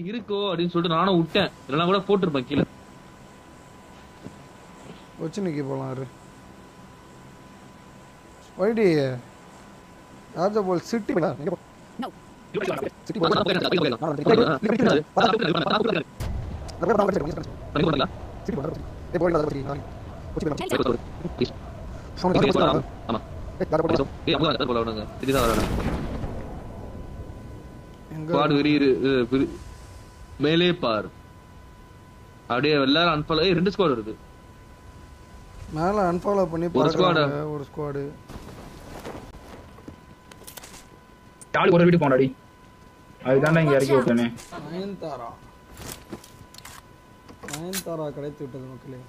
இருக்கோ அப்படின்னு சொல்லிட்டு நானும் விட்டேன் இல்லைன்னா கூட போட்டிருப்பேன் கீழே வச்சு நிற்க போகலாம் இரு வைடி ராஜா போல் சிட்டி எங்கே போ சிட்டி ஆமா எங்க ஸ்குவாட் விரியுது இது விரி- மேலே பார் அப்படியே எல்லாரும் அன்பாலோ ஏய் ரெண்டு ஸ்குவாட் இருக்கு மேல அன்ஃபாலோ பண்ணி ஒரு squad ஆ? பார்க்கறாங்க ஒரு ஸ்குவாடு ஆளுக்கு ஒரு வீட்டு போனாடி அதுதான்டா இங்க இறக்கி விட்டேனே நயன்தாரா நயன்தாரா கிடைத்து விட்டது மக்களே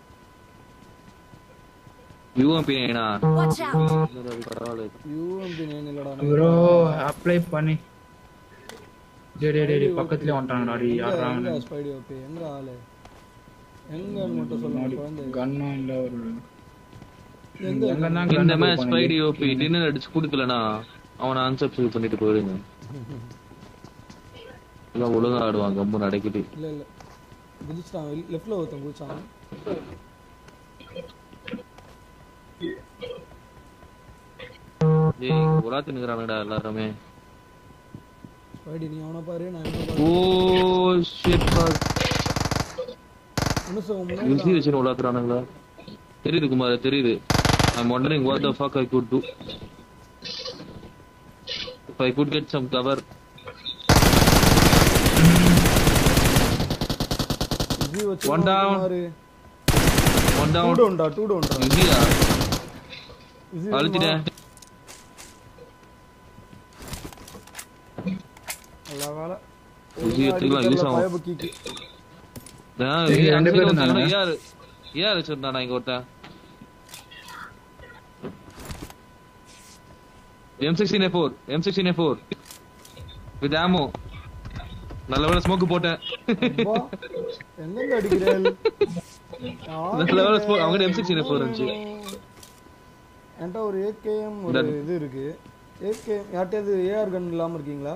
யூஎம்பி ஏனா Watch out! பரவாயில்ல யூஎம்பி நேன் இல்லடா ப்ரோ அப்ளை பண்ணி டேய் டேய் டேய், டேய் பக்கத்துலயே வந்துட்டாங்கடா டி யாரா எங்க ஸ்பைடி ஓகே எங்க ஆளு எங்கன்னு மட்டும் சொல்லுங்க குழந்தை கன்னும் இல்ல ஒரு எங்க எங்க தான் இந்த மேட்ச் ஸ்பைடி ஓபி டின்னர் அடிச்சு கொடுக்கலனா அவனை அன்சப்ஸ்கிரைப் பண்ணிட்டு போயிடுங்க எல்லாம் ஒழுங்கா ஆடுவான் கம்பு நடக்கிட்டு இல்ல இல்ல குதிச்சிட்டான் லெஃப்ட்ல ஒருத்தன் குதிச்சான் ஏய் உலாத்தி நிக்கிறானுடா எல்லாருமே ஸ்பைடி நீ அவனை பாரு நான் என்ன பாரு ஓ ஷிட் பாஸ் மனுஷன் முன்னாடி யூசி வச்சு உலாத்துறானுங்களா தெரியுது குமார் தெரியுது I'm wondering what the fuck I could do. If I could get some cover. இது வச்சு One down. மாறு One டூ down. டவுன்டா டூ டவுன்டா ஈஸியா இது அழுத்திட்டேன் நல்ல வேலை ஈஸி எடுத்துக்கலாம் யூஸ் ஆகும் பயபுக்கிக்கு ஏன், சரி, ஏன் ரெண்டு அந்த பேரும் side தானே? ஒருத்தன் ஏஆர் ஏஆர் வச்சிருந்தானா இங்க ஒருத்தன் M sixteen A four M sixteen A four with ஆமோ நல்ல வேலை ஸ்மோக் போட்டேன் அப்பா, எங்கெங்க அடிக்கிறேன் நல்ல வேலை smoke- அவங்ககிட்ட M16 எப்போ இருந்துச்சு? என்கிட்ட ஒரு ஏகேஎம் ஒரு Done. இது இருக்கு ஏகேஎம் யார்ட்டையாவது ஏஆர் கன் இல்லாம இருக்கீங்களா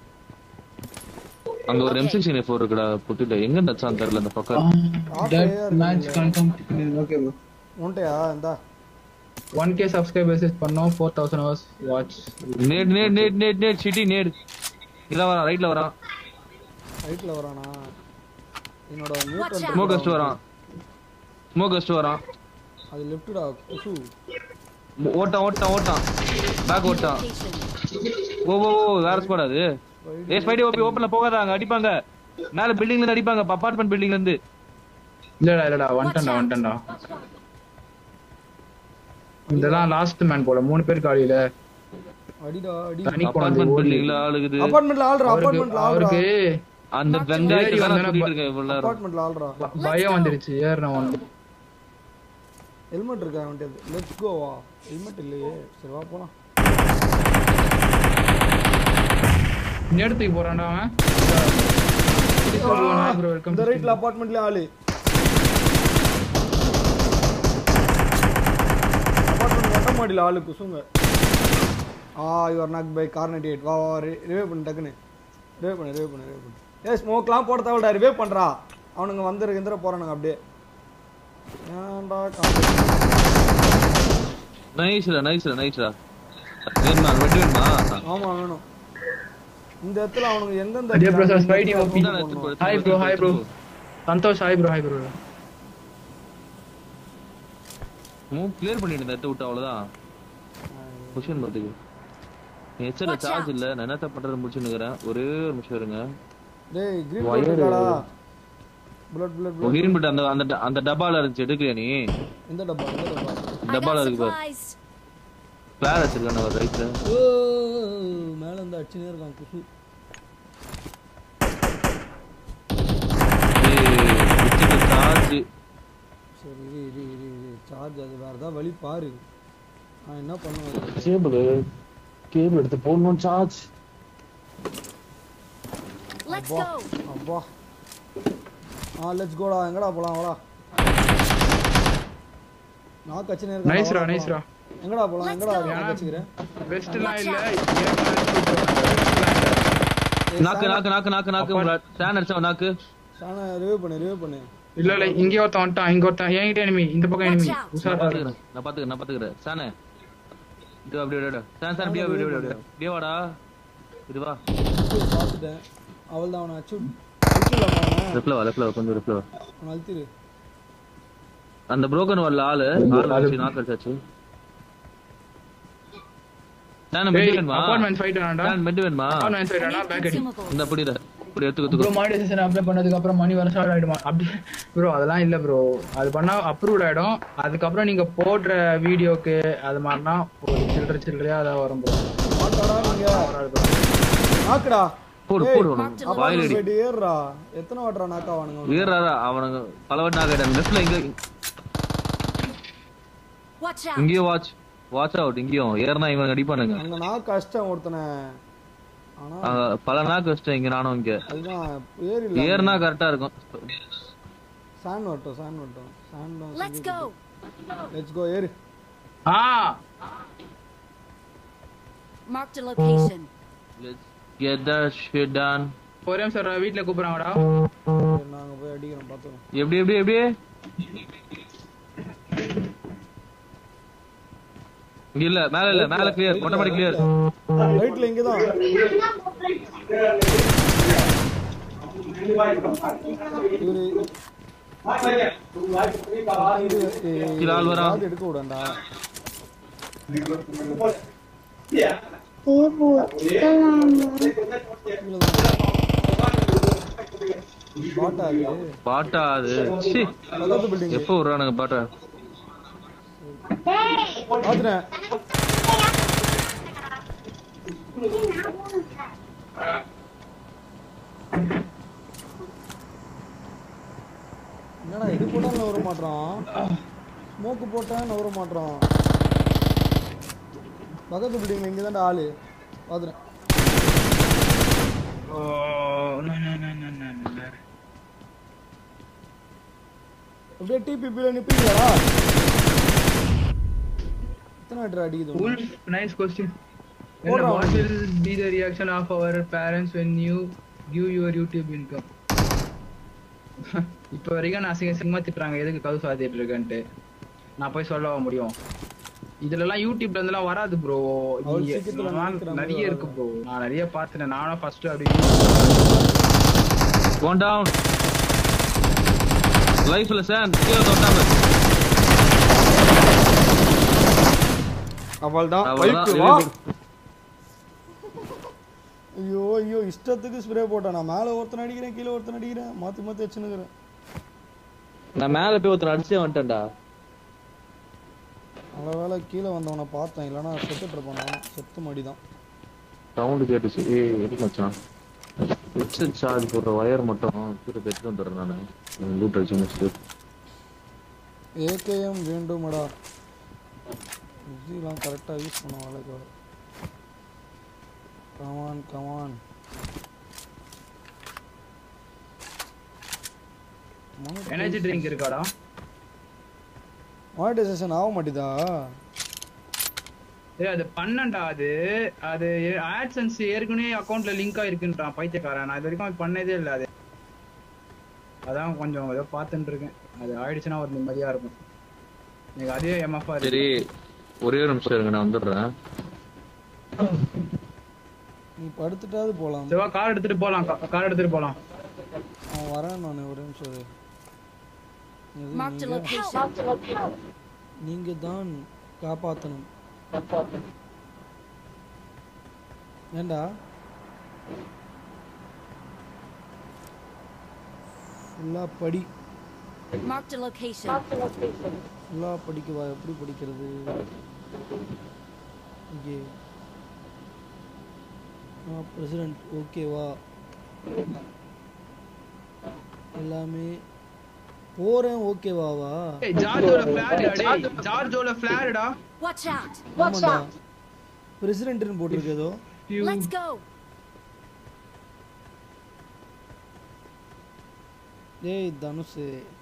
அங்க ஒரு எம் சிக்ஸ்டீன் ஏ ஃபோர் இருக்குடா புட்டில எங்க நச்சான்னு தெரியல அந்த பக்கம் that match confirm okay bro உன்ட்டையா இந்தா 1k சப்ஸ்கிரைபர்ஸ் பண்ணோம் 4000 ஹவர்ஸ் வாட்ச் நேட் நேட் நேட் நேட் நேட் சிட்டி நேட் இதான் வரான் ரைட்ல வரான் ரைட்ல வரானா என்னோட Watch மியூட் out. ஸ்மோக் கஸ்ட் வரான் ஸ்மோக் கஸ்ட் வரான் அது லெஃப்ட்டா குசு ஓட்டான் ஓட்டான் ஓட்டான் பேக் ஓட்டான் Location. ஓ ஓ ஓ வேற ஸ்குவாட் அது ஏ ஸ்பைடி ஓபி ஓபன்ல போகாத அங்க அடிப்பாங்க மேல பில்டிங்ல இருந்து அடிப்பாங்க அபார்ட்மெண்ட் பில்டிங்ல இருந்து இல்லடா இல்லடா வந்துட்டேன்டா வந்துட்டேன்டா இதெல்லாம் லாஸ்ட் மேன் போல மூணு பேர் காலியில அடிடா அடி தனி குழந்தை அபார்ட்மெண்ட் ஓடி பில்டிங்ல ஆளுகுது அபார்ட்மெண்ட்ல ஆள்றா அவருக்கு அபார்ட்மெண்ட்ல ஆள்றா அவருக்கு அந்த வெங்காயத்தை தான் நான் வந்தா சொல்லிட்டு இருக்கேன் இவ்வளவு நேரம் அபார்ட்மெண்ட்ல ஆள்றா ப- பயம் வந்துருச்சு ஏறின வந்து ஹெல்மெட் இருக்கா அவன்கிட்ட லெட்ஸ் கோ வா ஹெல்மெட் இல்லையே சரி வா போலாம் நேரத்துக்கு போறான்டா அவன் ப்ரோ வெல்கம் இந்த ரைட்ல அபார்ட்மெண்ட்ல ஆளு அபார்ட்மெண்ட் மொட்டை மாடியில் ஆளு குசுங்க ஆ யுவர் நாக் பை கார் நைன்டி எயிட் வா வா ரிவே பண்ணு டக்குன்னு ரிவே பண்ணு ரிவே பண்ணு ரிவே பண்ணு ஏ ஸ்மோக்லாம் போட தேவைடா ரிவே பண்றா அவனுங்க வந்துரு எந்திர போறானுங்க அப்படியே ஏன்டா நைஸ்டா நைஸ்டா நைஸ்டா வேணுமா வெட்டு வேணுமா ஆமா வேணும் இந்த இடத்துல அவனுங்க எந்தெந்த அடியே bro, sir, இடத்துல Spidey move OP. இந்தா, பண்ணணும். எடுத்துட்டு போ, ஹாய் எடுத்துட்டு ப்ரோ போ, ஹாய் ப்ரோ எடுத்துட்டு போ. Santhosh hi bro hi bro move clear பண்ணிட்டு இந்த இடத்த விட்டு அவ்வளவுதான் கொஸ்டின் பார்த்துக்கு ஹெச்எல்ல சார்ஜ் இல்ல நான் என்னத்த பண்றது முடிச்சு நிக்கிறேன் ஒரே ஒரு நிமிஷம் இருங்க டேய் கிரீன் Wire. போட்டுருக்காடா bullet bullet bullet green but அந்த அந்த அந்த டப்பால இருந்துச்சு எடுக்கலையா நீ எந்த டப்பா எந்த டப்பா I டப்பால got இருக்கு பாரு supplies. பிளார் வச்சிருக்கான ஒரு ரைட்ல ஓ மேல இருந்து அடிச்சுனே இருக்கான் குசு சார்ஜ் சரி இரு இரு இரு இரு சார்ஜ் அது வேற ஏதாவது வழி பாரு நான் என்ன பண்ணுவேன் கேபிள் கேபிள் எடுத்து போடணும் சார்ஜ் Let's அப்பா go. அப்பா ஆ லெட்ஸ் கோடா எங்கடா போலாம் வாடா நான் கச்சினே இருக்கேன் நைஸ்ரா நைஸ்ரா எங்கடா போலாம் Let's எங்கடா go. நான் கச்சிக்கிறேன் பெஸ்ட்லாம் இல்ல நாக்கு நாக்கு நாக்கு நாக்கு நாக்கு ஸ்டாண்ட் அடிச்சவன் நாக்கு சாணா ரிவ்யூ பண்ணு ரிவ்யூ பண்ணு இல்ல இல்ல இங்க ஒருத்தன் வந்துட்டான் இங்க ஒருத்தன் என்கிட்ட enemy இந்த பக்கம் enemy Watch out. உஷாரா இரு. பாத்துக்கிறேன் நான் பாத்துக்கிறேன் நான் பாத்துக்கிறேன் சானே இது அப்படியே அப்படியே சான் சான் அப்படியே அப்படியே அப்படியே அப்படியே வாடா இது வா பார்த்துட்டேன் அவள் தான் அவனை அச்சு அழிச்சிடலாமா அவனை லெஃப்ட்ல வா லெஃப்ட்ல வா கொஞ்சம் லெஃப்ட்ல வா அவனை அழுத்திரு அந்த புரோக்கன் வரல ஆளு ஆளு அடிச்சு நாக்கு அடிச்சாச்சு சான் மெட் டேய் வேணுமா அப்பார்ட்மெண்ட் ஃபைட் வேணாடா சான் மெட் வேணுமா அப்பார்ட்மெண்ட் ஃபைட் I வேணா need பேக் அடி consumables. இந்த புடிடா இப்படி எடுத்துக்க ப்ரோ எடுத்துக்கோ மானிடைசேஷன் அப்ளை பண்ணதுக்கு அப்புறம் மணி வர ஸ்டார்ட் ஆயிடுமா அப்படி ப்ரோ அதெல்லாம் இல்ல ப்ரோ அது பண்ணா அப்ரூவ் ஆயிடும் அதுக்கப்புறம் நீங்க போடுற வீடியோக்கு அது மாதிரினா ஒரு சில்லற சில்லறையா அதான் வரும் ப்ரோ மாட்டாடா நீங்க நாக்குடா போடு ஏய், போடு Marked உனக்கு வாயிலடி போயிட்டு ஏறுறா எத்தனை வாட்டரா நாக்கா வானுங்க வீரரா அவனுங்க பல வாட்டி நாக்கு லெஃப்ட்ல இங்க Watch out! இங்கேயும் வாட்ச் வாட்ச் அவுட் இங்கேயும் ஏறினா இவன் அடிப்பானுங்க அங்க நான் கஷ்டம் ஒருத்தனை ஆனா அங்க பல நாக்கு வச்சிட்டேன் இங்க நானும் இங்க அதுதான் ஏறி ஏறினா கரெக்டா இருக்கும் சாண்ட் வரட்டும் சாண்ட் வரட்டும் sand Let's go! Let's go ஏறு ஆ Marked a location. Let's get that shit done. ஒரே நிமிஷம் வீட்ல கூப்பிடுறாங்கடா சரி, நாங்க போய் அடிக்கிறோம் பார்த்தோம் எப்படி எப்படி எப்படி இங்க இல்ல மேல இல்ல மேல கிளியர் மொட்டை மாடி கிளியர் ரைட்ல இங்க தான் இவரு கீழ ஆள் வரான். அது எடுக்க விடண்டா பாட்டா அது பாட்டா அது ச்சீ, பக்கத்து பில்டிங் எப்போ விடுறானுங்க பாட்டா பாத்துறேன் என்னடா இது போட்டா நவர மாட்றான் ஸ்மோக்கு போட்டா நவர மாட்றான் பக்கத்து பில்டிங்ல இங்க தான்டா ஆளு பாத்துறேன் oh no no no no no no அப்படியே டிபிபில நிப்பீங்களா எத்தனை வாட்டர் அடிக்குது உனக்கு? Wolf, nice question. Hold on. What will be the reaction of our parents when you give your YouTube income? இப்ப வரைக்கும் நான் சிங்க சினிமா திட்டுறாங்க எதுக்கு கவு சாத்திட்டு இருக்கேன்ட்டு நான் போய் சொல்லவா முடியும் இதுல எல்லாம் யூடியூப்ல இருந்தெல்லாம் வராது ப்ரோ அவ்வளவு சீக்கிரத்துல நினைக்கிற மாதிரி நிறைய இருக்கு ப்ரோ நான் நிறைய பார்த்துட்டேன் நானும் ஃபர்ஸ்ட் அப்படி கோன் டவுன் லைஃப்ல சார் கீழே தொட்டாம அவள்தான் அவ்வளவுதான். பைக்கு வா Very good. ஐயோ ஐயோ இஷ்டத்துக்கு ஸ்ப்ரே போட்டேன் நான் மேல ஒருத்தன் அடிக்கிறேன் கீழே ஒருத்தன் அடிக்கிறேன் மாத்தி மாத்தி வச்சுனுக்குறேன் நான் மேல போய் ஒருத்தன் அடிச்சே வந்துட்டேன்டா நல்ல வேலை கீழே வந்தவனை பார்த்தேன் இல்லைன்னா செத்துட்டு இருப்பான் செத்து மடி தான் சவுண்டு கேட்டுச்சு ஏய் எது மச்சான் ஹெட்செட் சார்ஜ் போடுற ஒயர் மட்டும் கீழே எடுத்து வந்துடுறேன் நான் லூட் அடிச்சு முடிச்சுட்டு ஏகேஎம் வேண்டுமடா இதெல்லாம் கரெக்டாக யூஸ் பண்ண வேலைக்கு வர கமான் கமான் எனர்ஜி ட்ரிங்க் இருக்காடா மானிட்டைசேஷன் ஆக மாட்டேதா ஏய் அது பண்ணண்டா அது அது ஆட்சன்ஸ் ஏற்கனவே அக்கவுண்ட்ல லிங்க் ஆயிருக்குன்றான் பைத்தியக்காரன் நான் இது வரைக்கும் அது பண்ணதே இல்லை அது அதான் கொஞ்சம் ஏதோ பார்த்துட்டு இருக்கேன் அது ஆயிடுச்சுன்னா ஒரு நிம்மதியா இருக்கும் எனக்கு அதே எம்எஃப் சரி ஒரே ஒரு நிமிஷம் இருங்க நான் வந்துடுறேன் நீ படுத்துட்டாவது போகலாம் சிவா கார் எடுத்துட்டு போலாம் கார் எடுத்துட்டு போலாம் அவன் வரேன் நான் ஒரே நிமிஷம் இரு. இது Marked a நீங்க- location. நீங்க தான் காப்பாத்தணும் ஏண்டா ஃபுல்லா படி Marked a location. ஃபுல்லா படிக்கவா எப்படி படிக்கிறது இங்கே பிரசிடென்ட் ஓகேவா எல்லாமே போறேன் ஓகேவாவா ஏய் ஜார்ஜோட ஃபிளார்டா டேய் ஜார்ஜோட ஃபிளார்டா Watch out! ஆமாண்டா பிரசிடென்ட்னு போட்டிருக்கு ஏதோ Let's go! டேய் தனுஷ்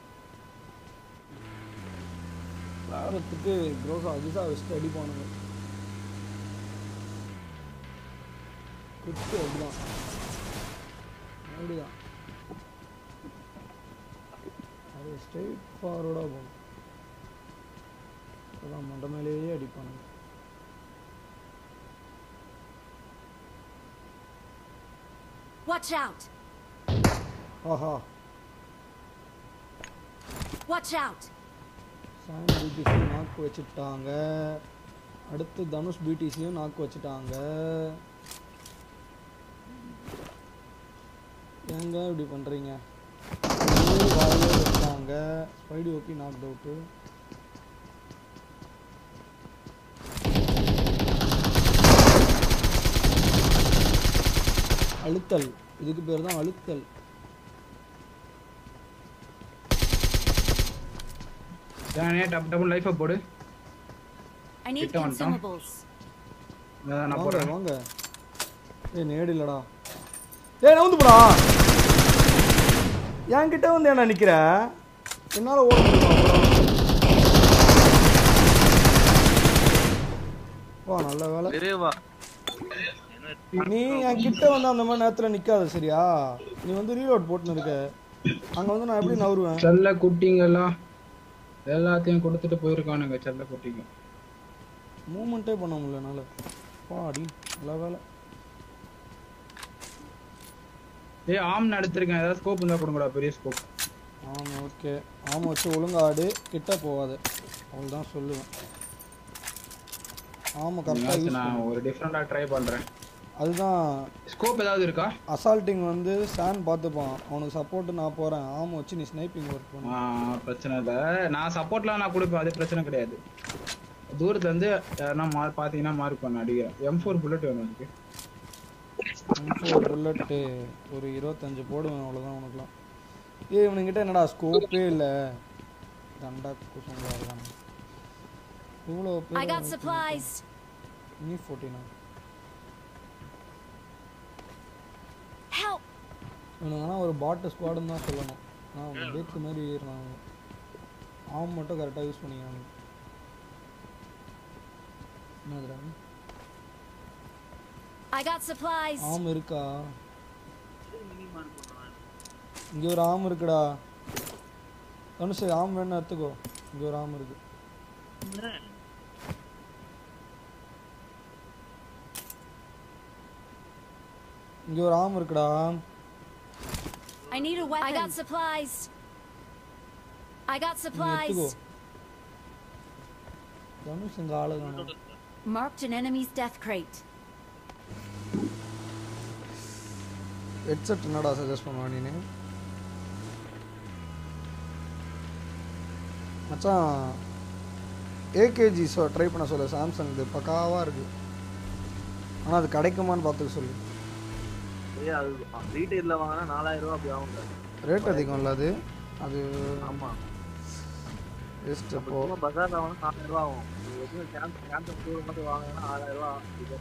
வாரத்துக்கு க்ரோஸா அஜிசா வச்சுட்டு அடிப்பானுங்க குத்து அப்படிதான் அப்படிதான் அது ஸ்ட்ரெயிட் ஃபார்வர்டாக போகணும் அதான் மண்டை மேலேயே அடிப்பானுங்க Watch out! ஆஹா Watch out! சாம் பிடிசி நாக்கு வச்சுட்டாங்க அடுத்து தனுஷ் பிடிசியும் நாக்கு வச்சுட்டாங்க ஏங்க இப்படி பண்ணுறீங்க வாயிலே வச்சாங்க ஸ்பைடி ஓகே நாக் அவுட்டு அழுத்தல் இதுக்கு பேர் தான் அழுத்தல் தானே டப் டபுள் லைஃபை போடு I need Get on, Tom. consumables. இதான் நான் வாங்க போடுறேன் வாங்க ஏய் நேடு இல்லடா ஏய் நவுந்து போடா என்கிட்ட வந்து என்ன நிக்கிற என்னால ஓட முடியுமா வா நல்ல வேலை விரைவா நீ என் கிட்ட வந்து அந்த மாதிரி நேரத்துல நிக்காத சரியா நீ வந்து ரீலோட் போட்டுன்னு இருக்க அங்க வந்து நான் எப்படி நவருவேன் செல்ல குட்டிங்கெல்லாம் எல்லாத்தையும் கொடுத்துட்டு போயிருக்கானுங்க செல்ல குட்டிங்க மூமெண்ட்டே பண்ண முடியல என்னால பாடி நல்ல வேலை ஏய் ஆம் எடுத்திருக்கேன் ஏதாவது ஸ்கோப் இருந்தா கொடுங்கடா பெரிய ஸ்கோப் ஆமா ஓகே ஆமா வச்சு ஒழுங்கா ஆடு கிட்ட போகாத அவ்வளோதான் சொல்லுவேன் ஆமா கரெக்டாக யூஸ் நான் ஒரு டிஃப்ரெண்டா ட்ரை பண்றேன் அதுதான் ஸ்கோப் ஏதாவது இருக்கா அசால்ட்டிங் வந்து சான் பார்த்துப்பான் அவனுக்கு சப்போர்ட் நான் போறேன் ஆமா வச்சு நீ ஸ்னைப்பிங் ஒர்க் பண்ணு ஆ, பிரச்சனை இல்லை நான் சப்போர்ட்லாம் நான் கொடுப்பேன் அது பிரச்சனை கிடையாது தூரத்துல இருந்து யாருன்னா மார்க் பாத்தீங்கன்னா மார்க் பண்ண அடிக்கிறேன் எம் ஃபோர் புல்லட் வேணும் எனக்கு ஒரு புல்லட்டு ஒரு இருபத்தஞ்சு போடுவேன் அவ்வளோதான் உனக்குலாம் ஏய் இவனுங்கிட்ட என்னடா ஸ்கோப்பே இல்லை தண்டா குசுங்களா இருக்காங்க இவ்வளோ I got supplies. நீ ஃபோர்ட்டினா Help! இவனுக்கு ஆனால் ஒரு பாட்டு ஸ்குவாடுன்னு தான் சொல்லணும் நான் பேக்கு மாதிரி ஏறினாங்க ஆம் மட்டும் கரெக்டாக யூஸ் பண்ணிக்கிறாங்க என்னதுடா I got supplies. ஆம் இருக்கா இங்க ஒரு ஆம் இருக்குடா தனுஷ் ஆம் வேணும் எடுத்துக்கோ இங்க ஒரு ஆம் இருக்கு இங்க ஒரு ஆம் இருக்குடா I need a weapon. I got supplies. I got நீ supplies. எடுத்துக்கோ தனுஷ் இங்க ஆளு காணோம் Marked an enemy's death crate. Headset என்னடா சஜஸ்ட் பண்ணுவா நீனு மச்சான் ஏகேஜி சொ ட்ரை பண்ண சொல்ல சாம்சங் இது பக்காவாக இருக்கு ஆனால் அது கிடைக்குமான்னு பார்த்துக்க சொல்லு ஏய் அது ரீட்டைல்ல வாங்கினா நாலாயிரம் ரூபா அப்படி ஆகுங்க ரேட் அதிகம் இல்லை அது அது ஆமா வேஸ்ட் அப்போ சும்மா பஜார்ல வாங்கினா நாலாயிரம் ரூபா ஆகும் இது வந்து கேம்ப் கேம்ப் ஸ்டோர் மட்டும் வாங்கினா ஆறாயிரம் ரூபா இது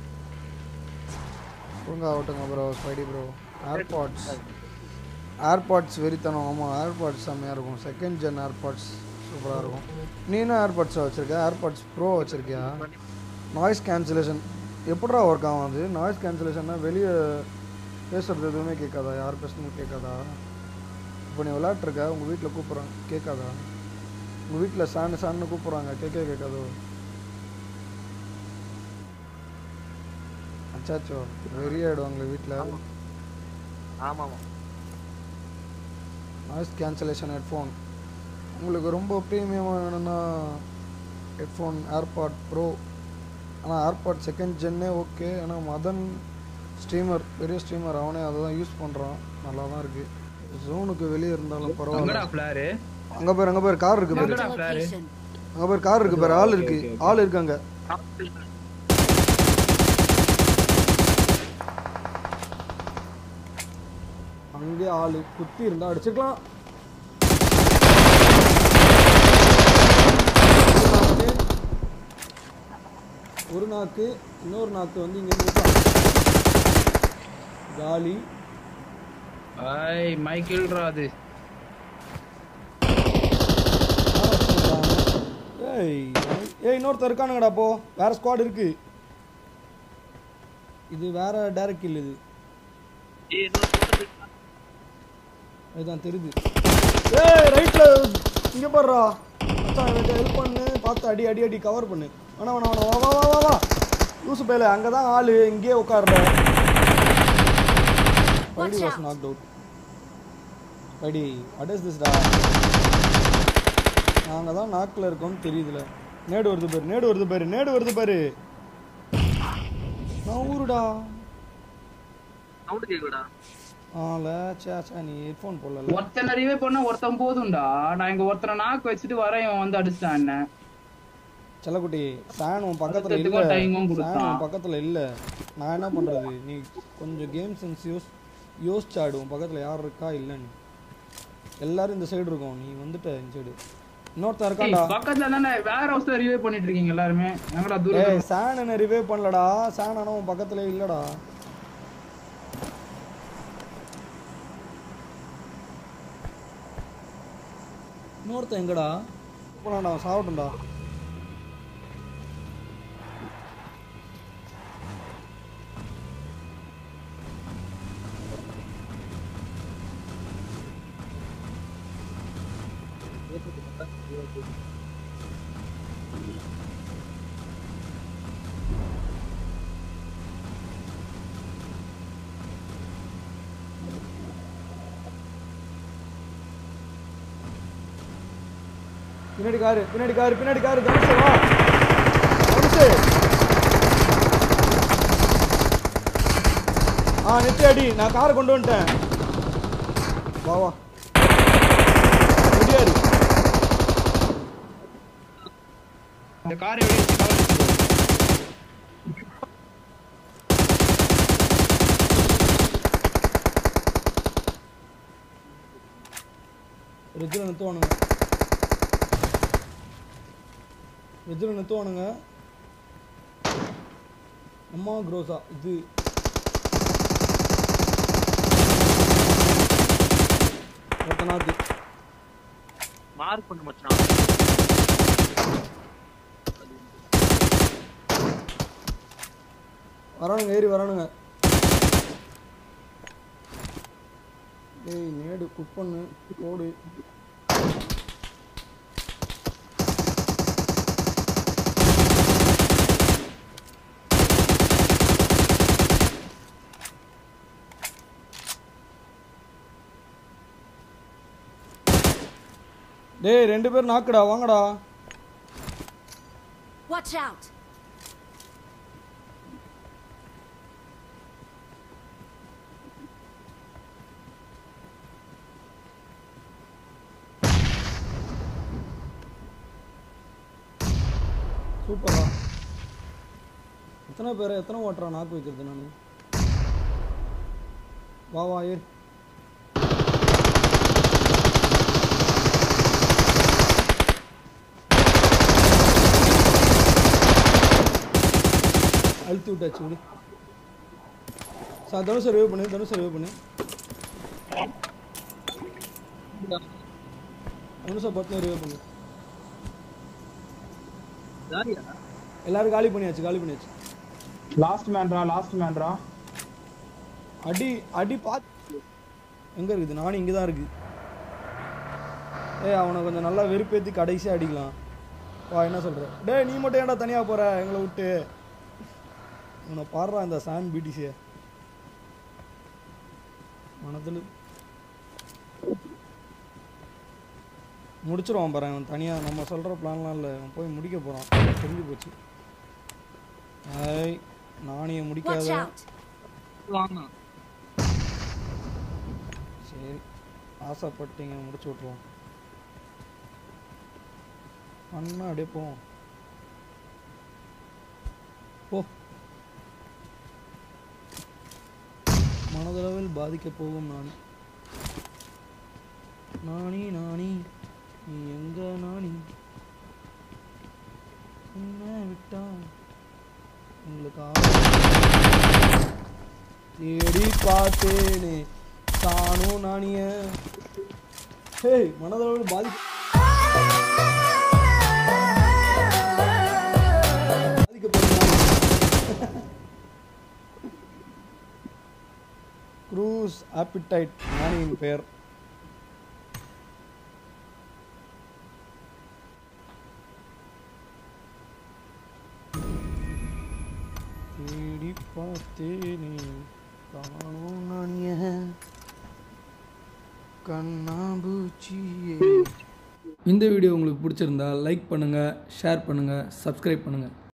ஒழுங்கா ஆகட்டுங்க bro Spidey bro AirPods AirPods வெறித்தனம் ஆமாம் ஏர்பாட்ஸ் செம்மையாக இருக்கும் செகண்ட் ஜென் ஏர்பாட்ஸ் சூப்பராக இருக்கும் நீனும் ஏர்பாட்ஸாக வச்சுருக்க ஏர்பாட்ஸ் ப்ரோ வச்சுருக்கியா நாய்ஸ் கேன்சலேஷன் எப்படிடா ஒர்க் ஆகும் அது நாய்ஸ் கேன்சலேஷன்னா வெளியே பேசுகிறது எதுவுமே கேட்காதா யார் பேசுனதும் கேட்காதா இப்போ நீ விளையாட்டுருக்க உங்கள் வீட்டில் கூப்பிட்றாங்க கேட்காதா உங்கள் வீட்டில் சாண்டு சாண்டு கூப்பிட்றாங்க கேட்க கேட்காதோ அச்சாச்சோ வெறியாயிடுவாங்களே வீட்டில் ஆமா ஆமா நாய்ஸ் கேன்சலேஷன் ஹெட்ஃபோன் உங்களுக்கு ரொம்ப ப்ரீமியமாக வேணும்னா ஹெட்ஃபோன் ஏர்பாட் ப்ரோ ஆனால் ஏர்பாட் செகண்ட் ஜென்னே ஓகே ஆனால் மதன் ஸ்ட்ரீமர் பெரிய ஸ்ட்ரீமர் அவனே அதை தான் யூஸ் பண்ணுறான் நல்லா தான் இருக்குது ஜோனுக்கு வெளியே இருந்தாலும் பரவாயில்ல அங்கடா ஃபிளாரு அங்கே பேர் அங்கே பேர் கார் இருக்கு பேர் எங்கடா Marked a ஃபிளாரு location. அங்கே பேர் கார் இருக்கு பேர் ஆள் இருக்கு Okay, okay, ஆள் இருக்காங்க அங்கே ஆள் குத்தி இருந்தா அடிச்சுக்கலாம் ஒரு நாக்கு, ஒரு நாக்கு இன்னொரு நாக்கு வந்து இங்க இருந்து இருக்கான். காலி ஐய் மைக்கேல்ரா அது ஆ, வச்சிருக்கான். ஏய் ஏய் இன்னொருத்தர் இருக்கானுங்கடா போ வேற ஸ்குவாட் இருக்கு இது வேற டைரக்ட் கில் இது ஏய் இன்னொரு photo அதுதான் தெரியுது ஏய் ரைட்ல இங்க பாருடா மச்சான் எனக்கு ஹெல்ப் பண்ணு பார்த்து அடி அடி அடி கவர் பண்ணு வேணா வேணா வேணா வா வா வா வா வா லூசு பேல அங்கே தான் ஆளு இங்கேயே உட்கார்ற பைடி Watch was out. Knocked out பைடி வாட் இஸ் திஸ்டா நாங்கள் தான் நாக்கில் இருக்கோம்னு தெரியுதுல நேடு வருது பாரு நேடு வருது பாரு நேடு வருது பாரு நான் ஊருடா சவுண்ட் கேக்குடா ஆல சே சே நீ ஹெட்ஃபோன் போடல ஒருத்தன் நிறையவே பண்ணா ஒருத்தன் போதும்டா நான் இங்க ஒருத்தனை நாக்கு வச்சுட்டு வரேன் இவன் வந்து அடிச்சிட்டான் என்ன செல்லக்குட்டி ஃபேன் உன் பக்கத்துல இல்ல அடுத்ததுக்கும் time உம் ஃபேன் கொடுத்தான். உன் பக்கத்துல இல்ல நான் என்ன பண்றது நீ கொஞ்சம் கேம் சென்ஸ் யோஸ் யோசிச்சாடு உன் பக்கத்துல யார் இருக்கா இல்லைன்னு எல்லாரும் இந்த சைடு இருக்கோம் நீ வந்துட்ட இந்த சைடு இன்னொருத்தன் இருக்கான்டா பக்கத்துல தானே வேற ஹவுஸ்ல ரிவே பண்ணிட்டு இருக்கீங்க எல்லாருமே எங்கடா தூரம் ஏய் சான் என்ன ரிவே பண்ணலடா சான் ஆனா உன் பக்கத்துல இல்லடா இன்னொருத்தன் எங்கடா போனாடா அவன் சாவட்டும்டா பின்னாடி காரு பின்னாடி காரு பின்னாடி காரு தனுஷ் வா தனுஷ் ஆ நிறுத்தி அடி நான் காரை கொண்டு வந்துட்டேன் வா வா ரெடியா இரு இந்த காரை வெளியே வச்சு cover வச்சுக்கோ. ரெஜில் நிறுத்துவானுங்க ரெஜில் நிறுத்துவானுங்க அம்மா க்ரோஸா இது ஒருத்தனாத்து மார்க் பண்ண மச்சான் வரானுங்க ஏறி வரானுங்க ஏய் நேடு குக் பண்ணு ஓடு டேய் ரெண்டு பேர் நாக்குடா வாங்கடா Watch out! சூப்பரா எத்தனை பேரை எத்தனை ஓட்டுறா நாக்கு வைக்கிறது நான் வா வா ஏறு அழுத்தி விட்டாச்சு விடு சார் தனுஷ் ரிவ்யூ பண்ணு தனுஷ் ரிவ்யூ பண்ணு தனுஷை பத்து ரிவ்யூ பண்ணு யாரியா எல்லாரும் காலி பண்ணியாச்சு காலி பண்ணியாச்சு லாஸ்ட் மேன்ரா லாஸ்ட் மேன்ரா அடி அடி பார்த்து எங்க இருக்குது நானும் இங்கே தான் இருக்கு ஏய் அவனை கொஞ்சம் நல்லா வெறுப்பேத்தி கடைசியாக அடிக்கலாம் வா என்ன சொல்ற டேய் நீ மட்டும் ஏன்டா தனியாக போற எங்களை விட்டு உன்னை பாடுறா இந்த சான் பிடிசிய மனதில் முடிச்சிருவான் பாரு அவன் தனியாக நம்ம சொல்கிற பிளான்லாம் இல்லை அவன் போய் முடிக்க போகிறான் தெரிஞ்சு போச்சு ஐய் நானிய Watch முடிக்காத out! வாங்க சரி ஆசைப்பட்டீங்க முடிச்சு விட்ருவோம் அண்ணா அப்படியே போவோம் போ மனதளவில் பாதிக்க போகும் நானி நானி நானி நீ எங்க நானி உன்னை விட்டா உங்களுக்கு ஆ- தேடி பார்த்தேனே தானும் நானிய ஹேய் மனதளவில் பாதி க்ரூஸ் ஆப்பிடைட் நானியின் பெயர் தேடி பார்த்தேனே காணோம் நான் ஏன் கண்ணாம்பூச்சியே இந்த வீடியோ உங்களுக்கு பிடிச்சிருந்தா லைக் பண்ணுங்கள் ஷேர் பண்ணுங்கள் சப்ஸ்கிரைப் பண்ணுங்கள்